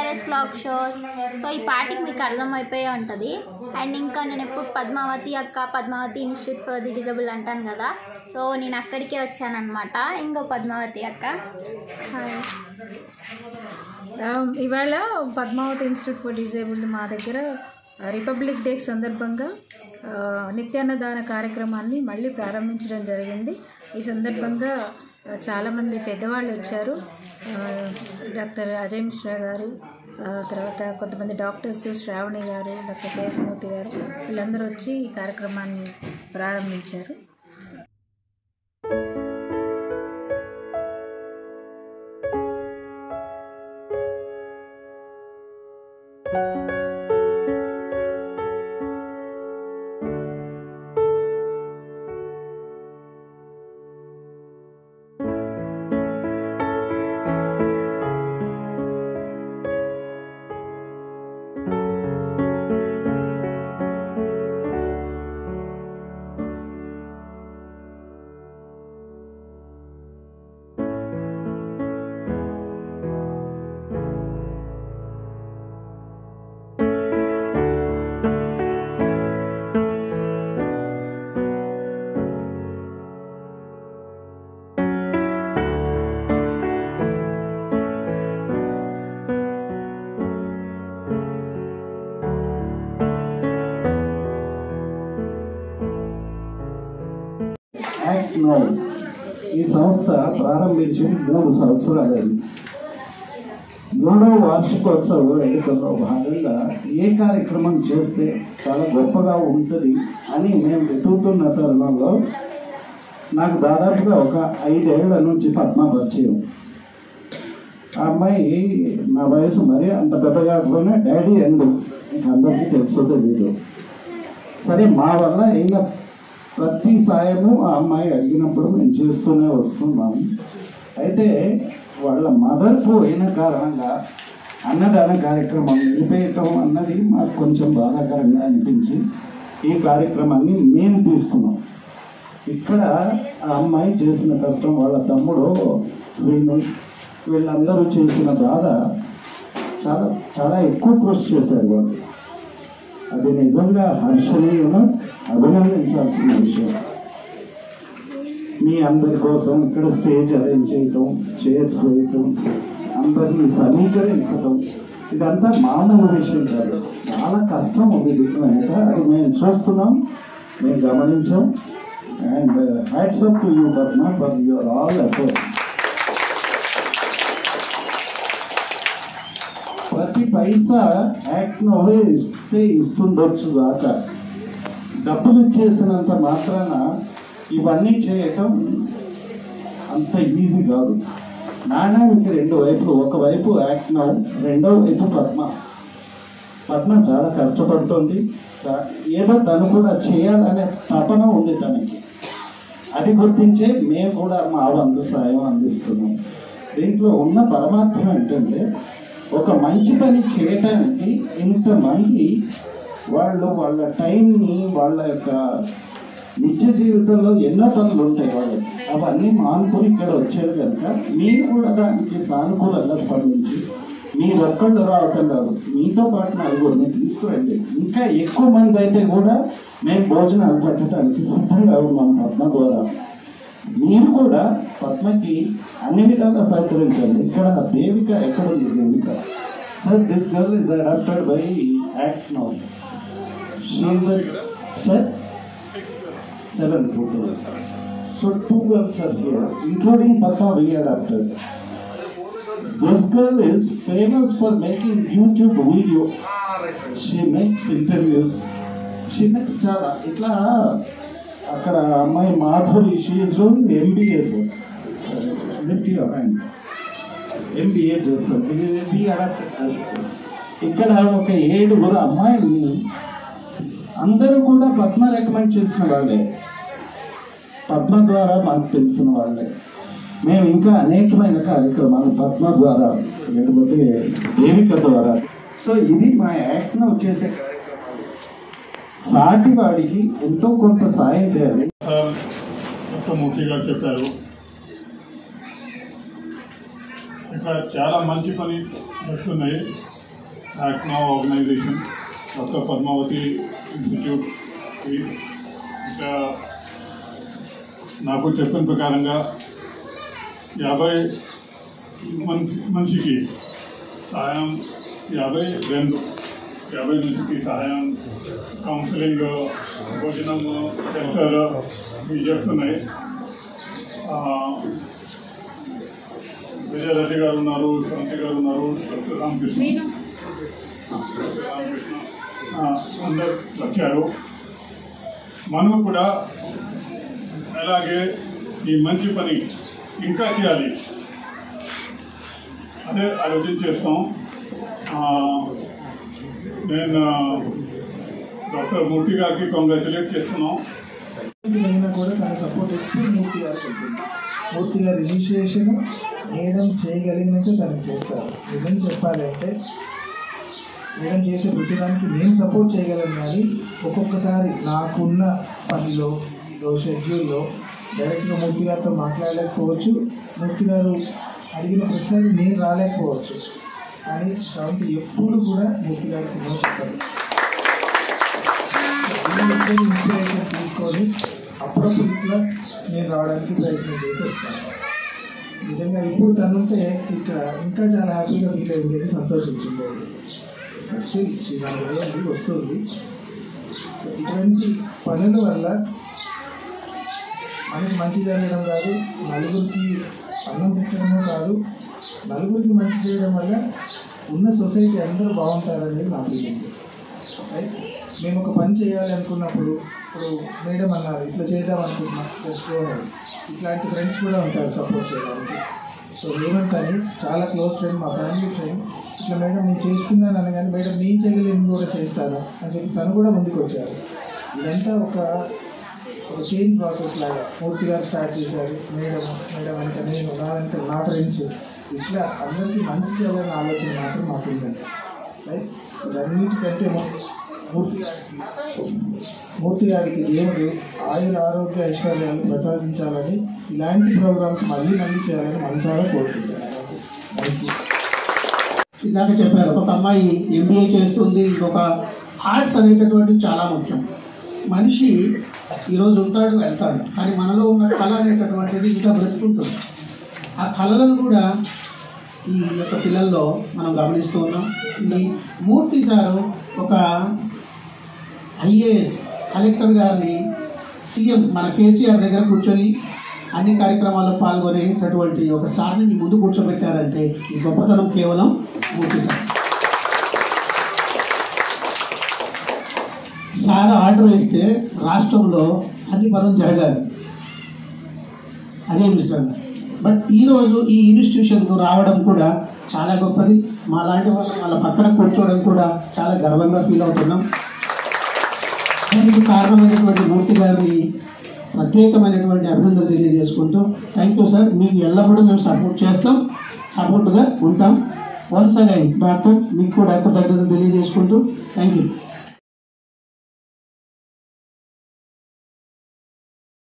TRS blog shows so ఈ పాటికి మీకు అర్థమైపోయే ఉంటుంది అండ్ ఇంకా నేను ఎప్పుడు పద్మావతి అక్క Padmavathi institute for the disable అంటాను కదా సో నేను అక్కడికే వచ్చానమాట ఇంకో పద్మావతి అక్క హాయ్ ఆ, ఇవాళ పద్మావతి ఇన్స్టిట్యూట్ ఫర్ డిజేబుల్డ్ మా దగ్గర ఆ, రిపబ్లిక్ డే సందర్భంగా ఆ, నిత్యాన్నదాన కార్యక్రమాన్ని మళ్ళీ ప్రారంభించడం జరిగింది ఈ సందర్భంగా ఆ, చాలామంది పెద్దవాళ్ళు వచ్చారు ఆ, డాక్టర్ అజయ్ మిశ్రా గారు ఆ, తర్వాత కొంతమంది డాక్టర్స్ శ్రావణి గారు డాక్టర్ కేశమూర్తి గారు వీళ్ళందరూ వచ్చి ఈ కార్యక్రమాన్ని ప్రారంభించారు యాక్ట్ నో ఈ సంస్థ ప్రారంభించి మూడు సంవత్సరాలైంది మూడవ వార్షికోత్సవ వేడుకల్లో భాగంగా ఏ కార్యక్రమం చేస్తే చాలా గొప్పగా ఉంటుంది అని మేము వెతుకుతున్న తరుణంలో నాకు దాదాపుగా ఒక ఐదేళ్ల నుంచి పద్మ పరిచయం ఆ అమ్మాయి నా వయసు మరి అంత పెద్ద కాకపోయినా డాడీ అండ్ మీకు అందరికీ తెలుసో తెలీదు సరే మా వల్ల అయిన ప్రతి సాయము ఆ అమ్మాయి అడిగినప్పుడు మేము చేస్తూనే వస్తున్నాము అయితే వాళ్ళ మదర్ పోయిన కారణంగా అన్నదాన కార్యక్రమం నిలిపేయటం అన్నది మాకు కొంచెం బాధాకరంగా అనిపించి ఈ కార్యక్రమాన్ని మేము తీసుకున్నాం ఇక్కడ ఆ అమ్మాయి చేసిన కష్టం వాళ్ళ తమ్ముడు శ్రీను వీళ్ళందరూ చేసిన బాధ చాలా చాలా ఎక్కువ కృషి చేశారు వాళ్ళు అది నిజంగా హర్షణీయం అభినందించాల్సిన విషయం మీ అందరి కోసం ఇక్కడ స్టేజ్ అరేంజ్ చేయటం చైర్స్ వేయటం అందరినీ సమీకరించటం ఇదంతా మామూలు విషయం కాదు చాలా కష్టం ఉంది వెనక అది మేము చూస్తున్నాం మేము గమనించాం and hats up to you Padma for your all effort ప్రతి పైసా యాక్ట్ నోవే ఇస్తే ఇస్తుండొచ్చు దాకా డబ్బులు ఇచ్చేసినంత మాత్రాన ఇవన్నీ చేయటం అంత ఈజీ కాదు నాణ్యానికి రెండు వైపులు ఒకవైపు యాక్ట్ నౌ రెండో వైపు పద్మ పద్మ చాలా కష్టపడుతుంది చా- ఏదో తను కూడా చేయాలనే తపన ఉంది తనకి అది గుర్తించే మేము కూడా మా వంతు సాయం అందిస్తున్నాం దీంట్లో ఉన్న పరమార్థం ఏంటంటే ఒక మంచి పని చేయటానికి ఇంతమంది వాళ్ళు వాళ్ళ టైంని వాళ్ళ యొక్క నిత్య జీవితంలో ఎన్నో పనులు ఉంటాయి వాళ్ళకి అవన్నీ మానుకుని ఇక్కడ వచ్చారు కనుక మీరు కూడా దానికి సానుకూలంగా స్పందించి మీరు ఒక్కళ్ళు రావటం కాదు మీతో పాటు నలుగురిని తీసుకురండి ఇంకా ఎక్కువ మంది అయితే కూడా మేము భోజనాలు పెట్టడానికి సిద్ధంగా ఉన్నాం పద్మ ద్వారా మీరు కూడా పద్మకి అన్ని విధాలుగా సహకరించండి ఇక్కడ దేవిక ఎక్కడ ఉంది Devika sir this girl is adopted by act now sir seven total so two girls are here including Padma we adopted this girl is famous for making YouTube video she makes interviews she makes చాలా ఇట్లా అక్కడ అమ్మాయి Madhuri she is doing MBA sir lift your hand MBA చేస్తాం ఇది B adapted ఇక్కడ ఒక ఏడుగురు అమ్మాయిల్ని అందరూ కూడా పద్మ రికమెండ్ చేసిన వాళ్ళే పద్మ ద్వారా మాకు తెలిసిన వాళ్ళే మేము ఇంకా అనేకమైన కార్యక్రమాలు పద్మ ద్వారా లేకపోతే దేవిక ద్వారా సో ఇది మా యాక్ట్ను చేసే కార్యక్రమాలు సాటి వాడికి ఎంతో కొంత సాయం చేయాలి మూర్తి గారు చెప్పారు ఇక్కడ చాలా మంచి పని జరుగుతున్నాయి act now organisation doctor Padmavathi institute ఇంకా నాకు చెప్పిన ప్రకారంగా యాభై మనిషి మనిషికి సహాయం యాభై రెండు యాభై మనిషికి సహాయం కౌన్సిలింగ్ భోజనం సెంటర్ ఇవి చెప్తున్నాయి ఆ, విజయరెడ్డి గారు ఉన్నారు శాంతి గారు ఉన్నారు డాక్టర్ రామకృష్ణ రామకృష్ణ ఆ, అందరు వచ్చారు మనం కూడా అలాగే ఈ మంచి పని ఇంకా చేయాలి అదే ఆలోచన చేస్తాం ఆ, నేను డాక్టర్ మూర్తి గారికి కంగ్రాచులేట్ చేస్తున్నాం అయినా కూడా తన సపోర్ట్ ఎప్పుడు మూర్తి గారికి ఉంటుంది మూర్తి గారి ఇనిషియేషన్ మేడం చేయగలిగినట్టు తనకు చేస్తారు నిజం చెప్పాలంటే మేడం చేసే ప్రతిదానికి నేను సపోర్ట్ చేయగలను కానీ ఒక్కొక్కసారి నాకున్న పనిలో ఇదో షెడ్యూల్లో డైరెక్ట్గా మూర్తి గారితో మాట్లాడలేకపోవచ్చు మూర్తి గారు అడిగిన ప్రతిసారి నేను రాలేకపోవచ్చు కానీ కాబట్టి ఎప్పుడు కూడా మూర్తి గారికి నో చెప్పదు ఇన్స్పిరేషన్ తీసుకొని అప్పుడప్పుడు ఇట్లా నేను రావడానికి ప్రయత్నం చేసి వస్తాను నిజంగా ఇప్పుడు తనుంటే ఇక్కడ ఇంకా చాలా హ్యాపీగా ఫీల్ అయింది సంతోషించింది స్టిల్ శ్రీరాముడు వస్తుంది సో ఇటువంటి పనుల వల్ల మనకి మంచి జరగడం కాదు నలుగురికి అన్నం పెట్టడమో కాదు నలుగురికి మంచి చేయడం వల్ల ఉన్న సొసైటీ అందరూ బాగుంటారనేది నా ఫీలింగ్ రైట్ మేము ఒక పని చేయాలి అనుకున్నప్పుడు ఇప్పుడు మేడం అన్నారు ఇట్లా చేద్దాం అనుకుంటున్నాం జస్ట్ గో అహెడ్. ఇట్లాంటి ఫ్రెండ్స్ కూడా ఉంటారు సపోర్ట్ చేయడానికి సో రేవంత్ అని చాలా క్లోజ్ ఫ్రెండ్ మా ఫ్యామిలీ ఫ్రెండ్ ఇట్లా మేడం నేను చేస్తున్నాను అనగానే మేడం నేను చేయగలిగింది కూడా చేస్తాను అని చెప్పి తను కూడా ముందుకు వచ్చారు ఇదంతా ఒక ఒక చైన్ ప్రాసెస్ లాగా పూర్తిగా స్టార్ట్ చేశారు మేడం మేడం అంటే నేను నా అంటే నా ఫ్రెండ్స్ ఇట్లా అందరికీ మంచి చేయాలనే ఆలోచన మాత్రం మాకు ఉందండి రైట్ ఇవన్నిటికంటే ము- మూర్తి గారికి మూర్తి గారికి దేవుడు ఆయుర ఆరోగ్య ఐశ్వర్యాలు ప్రసాదించాలని ఇలాంటి ప్రోగ్రామ్స్ మళ్ళీ మళ్ళీ చేయాలని మనసారా కోరుకుంటున్నాను థ్యాంక్ యూ ఇందాక చెప్పారు ఒక అమ్మాయి ఎంబీఏ చేస్తుంది ఇంకొక ఆర్ట్స్ అనేటటువంటిది చాలా ముఖ్యం మనిషి ఈరోజు ఉంటాడు వెళ్తాడు కానీ మనలో ఉన్న కళ అనేటటువంటిది ఇంకా బ్రతుకుంటుంది ఆ కళలను కూడా ఈ యొక్క పిల్లల్లో మనం గమనిస్తూ ఉన్నాం ఈ మూర్తి సారు ఒక ఐఏఎస్ కలెక్టర్ గారిని సీఎం మన కేసీఆర్ దగ్గర కూర్చొని అన్ని కార్యక్రమాల్లో పాల్గొనేటటువంటి ఒక సార్ని మీ ముందు కూర్చోబెట్టారంటే ఈ గొప్పతనం కేవలం మూర్తి సార్ సార్ ఆర్డర్ వేస్తే రాష్ట్రంలో అన్ని పనులు జరగాలి అదే మిస్టర్ బట్ ఈరోజు ఈ ఇన్స్టిట్యూషన్కు రావడం కూడా చాలా గొప్పది మా లాంటి వాళ్ళు వాళ్ళ పక్కన కూర్చోవడం కూడా చాలా గర్వంగా ఫీల్ అవుతున్నాం దానికి కారణమైనటువంటి మూర్తి గారిని ప్రత్యేకమైనటువంటి అభినందనలు తెలియజేసుకుంటూ థ్యాంక్ యూ సార్ మీకు ఎల్లప్పుడూ మేము సపోర్ట్ చేస్తాం సపోర్ట్గా ఉంటాం వన్స్ అగైన్ డాక్టర్ మీకు కూడా డాక్టర్ దగ్గర తెలియజేసుకుంటూ థ్యాంక్ యూ